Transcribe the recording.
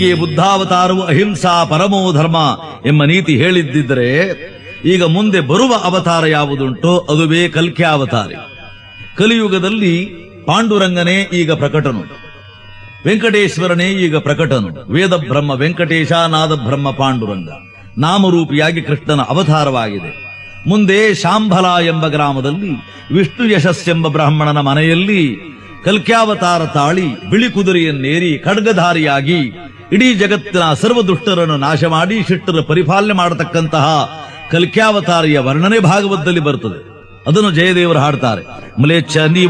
ಈ ಬುದ್ಧಾವತಾರವು ಅಹಿಂಸಾ ಪರಮೋ ಧರ್ಮ ಎಂಬ ನೀತಿ ಹೇಳಿದ್ದಿದ್ರೆ ಈಗ ಮುಂದೆ ಬರುವ ಅವತಾರ ಯಾವುದುಂಟೋ ಅದುವೇ ಕಲ್ಕ್ಯಾವತಾರಿ ಕಲಿಯುಗದಲ್ಲಿ ಪಾಂಡುರಂಗನೇ ಈಗ ಪ್ರಕಟನು ವೆಂಕಟೇಶ್ವರನೇ ಈಗ ಪ್ರಕಟನು ವೇದ ಬ್ರಹ್ಮ ವೆಂಕಟೇಶ ನಾದ ಬ್ರಹ್ಮ ಪಾಂಡುರಂಗ ನಾಮರೂಪಿಯಾಗಿ ಕೃಷ್ಣನ ಅವತಾರವಾಗಿದೆ ಮುಂದೆ ಶಾಂಭಲ ಎಂಬ ಗ್ರಾಮದಲ್ಲಿ ವಿಷ್ಣು ಯಶಸ್ಸೆಂಬ ಬ್ರಾಹ್ಮಣನ ಮನೆಯಲ್ಲಿ ಕಲ್ಕ್ಯಾವತಾರ ತಾಳಿ ಬಿಳಿ ಕುದುರೆಯನ್ನೇರಿ ಖಡ್ಗಧಾರಿಯಾಗಿ ಇಡೀ ಜಗತ್ತಿನ ಸರ್ವ ದುಷ್ಟರನ್ನು ನಾಶ ಮಾಡಿ ಶಿಷ್ಟರ ಪರಿಪಾಲನೆ ಮಾಡತಕ್ಕಂತಹ ಕಲ್ಕ್ಯಾವತಾರಿಯ ವರ್ಣನೆ ಭಾಗವತದಲ್ಲಿ ಬರುತ್ತದೆ ಅದನ್ನು ಜಯದೇವರು ಹಾಡ್ತಾರೆ ಮ್ಲೇಚ್ಛ ನೀ